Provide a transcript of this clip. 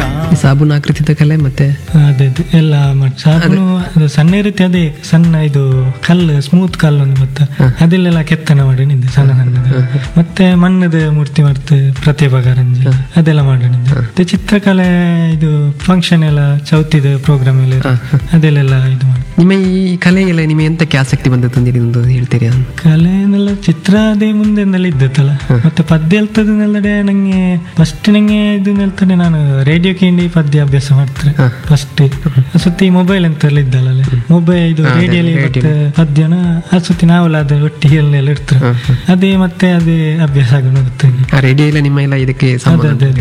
ಈ ಸಾಬೂನು ಆಕೃತಿದ ಕಲೆ ಮತ್ತೆ ಅದೇ ಅದೇ ಎಲ್ಲ ಮಾಡಿ ಸಾಬೂನು ಅದು ಸಣ್ಣ ರೀತಿ ಅದೇ ಸಣ್ಣ ಇದು ಕಲ್ಲು ಸ್ಮೂತ್ ಕಲ್ಲು ಒಂದು ಗೊತ್ತಾ ಅದೆಲ್ಲೆಲ್ಲ ಕೆತ್ತನೆ ಮಾಡಿ ನಿಂದೆ ಸಣ್ಣ ಸಣ್ಣದು ಮತ್ತೆ ಮಣ್ಣದ ಮೂರ್ತಿ ಮಾಡ್ತೆ ಪ್ರತಿಭಾ ಕಾರಂಜಿ ಅದೆಲ್ಲ ಮಾಡಿದ್ದೆ ಮತ್ತೆ ಚಿತ್ರಕಲೆ ಇದು ಫಂಕ್ಷನ್ ಎಲ್ಲ ಚೌತಿದ ಪ್ರೋಗ್ರಾಮ್ ಎಲ್ಲ ಇರುತ್ತೆ. ಅದೆಲ್ಲೆಲ್ಲ ಇದು ಮಾಡಿ ನಿಮ್ಮ ಈ ಕಲೆ ಎಲ್ಲ ನಿಮಗೆ ಎಂತಕ್ಕೆ ಆಸಕ್ತಿ ಬಂದದ್ದು ಅಂತ ಒಂದು ಹೇಳ್ತೀರಾ ಕಲೆನೆಲ್ಲ ಚಿತ್ರ ಅದೇ ಮುಂದೆನೆಲ್ಲ ಇದ್ದತ್ತಲ್ಲ ಮತ್ತೆ ಪದ್ಯ ಹೇಳ್ತದನ್ನೆಲ್ಲಡೆ ನಂಗೆ ಫಸ್ಟ್ ನಂಗೆ ಇದು ಹೇಳ್ತಾನೆ ನಾನು ರೇಡಿಯೋ ಕೇಂಡಿ ಪದ್ಯ ಅಭ್ಯಾಸ ಮಾಡ್ತಾರೆ ಫಸ್ಟ್ ಸುತ್ತಿ ಮೊಬೈಲ್ ಅಂತೆಲ್ಲ ಇದ್ದಲ್ಲ ಮೊಬೈಲ್ ಇದು ರೇಡಿಯೋಲಿ ಮತ್ತೆ ಪದ್ಯನ ಆ ಸುತ್ತಿ ನಾವೆಲ್ಲ ಅದು ಒಟ್ಟಿಗೆ ಎಲ್ಲ ಇರ್ತಾರೆ ಅದೇ ಮತ್ತೆ ಅದೇ ಅಭ್ಯಾಸ ಆಗೋಣ ಗೊತ್ತಾಗಿ ಆ ರೇಡಿಯೋ ಎಲ್ಲ ನಿಮ್ಮ ಎಲ್ಲ ಇದಕ್ಕೆ ಸಂಬಂಧ ಅದೇ ಅದೇ